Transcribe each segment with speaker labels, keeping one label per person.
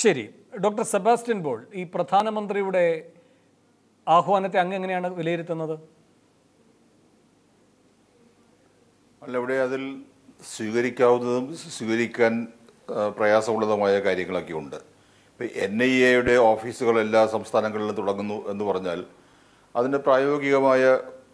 Speaker 1: ശരി doctor Sebastian ball ഈ പ്രധാനമന്ത്രിയുടെ ആഹ്വാനത്തെ അങ്ങ് എങ്ങനെയാണ് വിലയിരുത്തുന്നത്
Speaker 2: അല്ല ഇവിടെ അതിൽ സ്വീകരിക്കാവുന്നതും സ്വീകരിക്കാൻ ആ, പ്രയാസമുള്ളതുമായ കാര്യങ്ങളൊക്കെ ഉണ്ട് ഇപ്പം എൻ ഐ എയുടെ ഓഫീസുകൾ എല്ലാ സംസ്ഥാനങ്ങളിലും തുടങ്ങുന്നു എന്ന് പറഞ്ഞാൽ അതിന് പ്രായോഗികമായ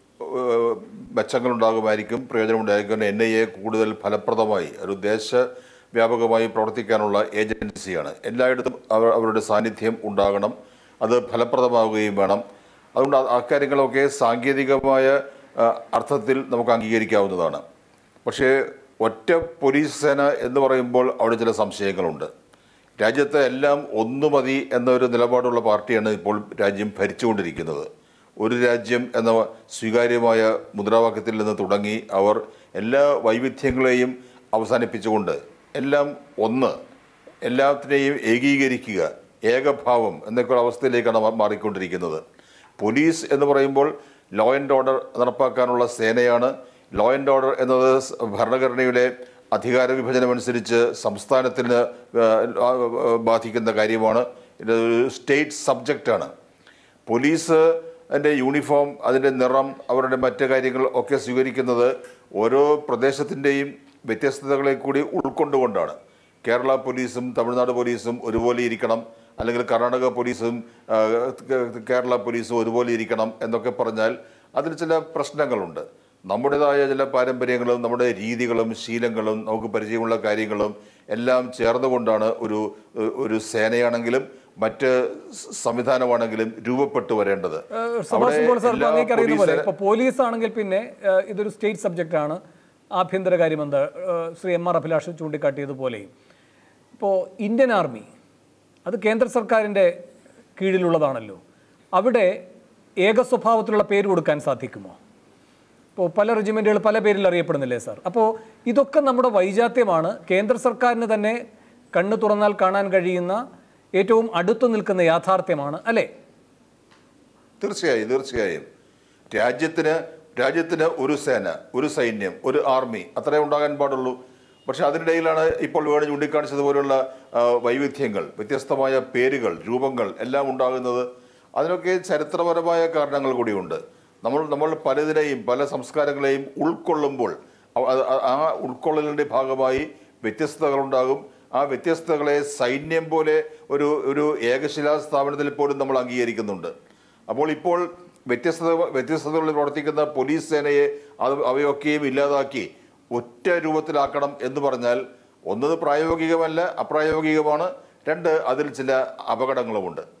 Speaker 2: ഏഹ്, മെച്ചങ്ങളുണ്ടാകുമായിരിക്കും പ്രയോജനമുണ്ടായിരിക്കും എൻ ഐ എ കൂടുതൽ ഫലപ്രദമായി ഒരു ദേശവ്യാപകമായി പ്രവർത്തിക്കാനുള്ള ഏജൻസിയാണ് എല്ലായിടത്തും അവർ അവരുടെ സാന്നിധ്യം ഉണ്ടാകണം അത് ഫലപ്രദമാവുകയും വേണം അതുകൊണ്ട് ആ- അക്കാര്യങ്ങളൊക്കെ സാങ്കേതികമായ ആ, അർത്ഥത്തിൽ നമുക്ക് അംഗീകരിക്കാവുന്നതാണ് പക്ഷേ ഒറ്റ പോലീസ് സേന എന്ന് പറയുമ്പോൾ അവിടെ ചില സംശയങ്ങളുണ്ട് രാജ്യത്തെ എല്ലാം ഒന്നു മതി എന്നൊരു നിലപാടുള്ള പാർട്ടിയാണ് ഇപ്പോൾ രാജ്യം ഭരിച്ചുകൊണ്ടിരിക്കുന്നത് ഒരു രാജ്യം എന്ന സ്വീകാര്യമായ മുദ്രാവാക്യത്തിൽ നിന്ന് തുടങ്ങി അവർ എല്ലാ വൈവിധ്യങ്ങളെയും അവസാനിപ്പിച്ചുകൊണ്ട് എല്ലാം ഒന്ന് എല്ലാത്തിനെയും ഏകീകരിക്കുക ഏകഭാവം എന്നൊക്കെ അവസ്ഥയിലേക്കാണ് മാ- മാറിക്കൊണ്ടിരിക്കുന്നത് പോലീസ് എന്ന് പറയുമ്പോൾ ലോ ആൻഡ് ഓർഡർ നടപ്പാക്കാനുള്ള സേനയാണ് ലോ ആൻഡ് ഓർഡർ എന്നത് സ് ഭരണഘടനയുടെ അധികാര വിഭജനമനുസരിച്ച് സംസ്ഥാനത്തിന് ആ, ആ, ബാധിക്കുന്ന കാര്യമാണ് ഇത് ഒരു സ്റ്റേറ്റ് സബ്ജക്റ്റാണ് പോലീസ് അതിൻ്റെ യൂണിഫോം അതിൻ്റെ നിറം അവരുടെ മറ്റ് കാര്യങ്ങൾ ഒക്കെ സ്വീകരിക്കുന്നത് ഓരോ പ്രദേശത്തിൻ്റെയും വ്യത്യസ്തതകളെ കൂടി ഉൾക്കൊണ്ടുകൊണ്ടാണ് കേരള പോലീസും തമിഴ്നാട് പോലീസും ഒരുപോലെ ഇരിക്കണം അല്ലെങ്കിൽ കർണാടക പോലീസും ആ, കേ- കേരള പോലീസും ഒരുപോലെ ഇരിക്കണം എന്നൊക്കെ പറഞ്ഞാൽ അതിൽ ചില പ്രശ്നങ്ങളുണ്ട് നമ്മുടേതായ ചില പാരമ്പര്യങ്ങളും നമ്മുടെ രീതികളും ശീലങ്ങളും നമുക്ക് പരിചയമുള്ള കാര്യങ്ങളും എല്ലാം ചേർന്നുകൊണ്ടാണ് ഒരു ഒരു സേനയാണെങ്കിലും മറ്റ് സ- സംവിധാനമാണെങ്കിലും രൂപപ്പെട്ടു വരേണ്ടത്
Speaker 1: ഏഹ് സെബാസ്റ്റ്യൻ പോൾ സാർ
Speaker 2: എല്ലാ
Speaker 1: ഇപ്പോൾ അങ്ങേക്ക് അറിയുന്ന പോലെ
Speaker 2: പോലീസ്
Speaker 1: ഇപ്പോൾ പോലീസ് ആണെങ്കിൽ പിന്നെ ഏഹ് ഇതൊരു സ്റ്റേറ്റ് സബ്ജക്റ്റാണ് ആഭ്യന്തര കാര്യമെന്ന് ഏഹ് ശ്രീ എം ആർ അഭിലാഷ് ചൂണ്ടിക്കാട്ടിയതുപോലെയും ഇപ്പോൾ ഇന്ത്യൻ ആർമി അത് കേന്ദ്ര സർക്കാരിൻ്റെ കീഴിലുള്ളതാണല്ലോ അവിടെ ഏക സ്വഭാവത്തിലുള്ള പേര് കൊടുക്കാൻ സാധിക്കുമോ ഇപ്പോൾ പല റെജിമെൻറ്റുകൾ പല പേരിൽ അറിയപ്പെടുന്നില്ലേ സാർ അപ്പോൾ ഇതൊക്കെ നമ്മുടെ വൈജാത്യമാണ് കേന്ദ്ര സർക്കാരിന് തന്നെ കണ്ണു തുറന്നാൽ കാണാൻ കഴിയുന്ന ഏറ്റവും അടുത്തു നിൽക്കുന്ന യാഥാർത്ഥ്യമാണ് അല്ലേ
Speaker 2: തീർച്ചയായും തീർച്ചയായും രാജ്യത്തിന് രാജ്യത്തിന് ഒരു സേന ഒരു സൈന്യം ഒരു ആർമി അത്രേ ഉണ്ടാകാൻ പാടുള്ളൂ പക്ഷെ അതിനിടയിലാണ് ഇപ്പോൾ വേണു ചൂണ്ടിക്കാണിച്ചതുപോലുള്ള ആ, വൈവിധ്യങ്ങൾ വ്യത്യസ്തമായ പേരുകൾ രൂപങ്ങൾ എല്ലാം ഉണ്ടാകുന്നത് അതിനൊക്കെ ചരിത്രപരമായ കാരണങ്ങൾ കൂടിയുണ്ട് നമ്മൾ നമ്മൾ പലതിനെയും പല സംസ്കാരങ്ങളെയും ഉൾക്കൊള്ളുമ്പോൾ അവ- അത് ആ- ആ ഉൾക്കൊള്ളലിൻ്റെ ഭാഗമായി വ്യത്യസ്തതകളുണ്ടാകും ആ വ്യത്യസ്തതകളെ സൈന്യം പോലെ ഒരു ഒരു ഏകശിലാ സ്ഥാപനത്തിൽ പോലും നമ്മൾ അംഗീകരിക്കുന്നുണ്ട് അപ്പോൾ ഇപ്പോൾ വ്യത്യസ്തത വ്യത്യസ്തതകളിൽ പ്രവർത്തിക്കുന്ന പോലീസ് സേനയെ അത് അവയൊക്കെയും ഇല്ലാതാക്കി ഒറ്റ രൂപത്തിലാക്കണം എന്ന് പറഞ്ഞാൽ ഒന്നത് പ്രായോഗികമല്ല അപ്രായോഗികമാണ് രണ്ട് അതിൽ ചില അപകടങ്ങളുമുണ്ട്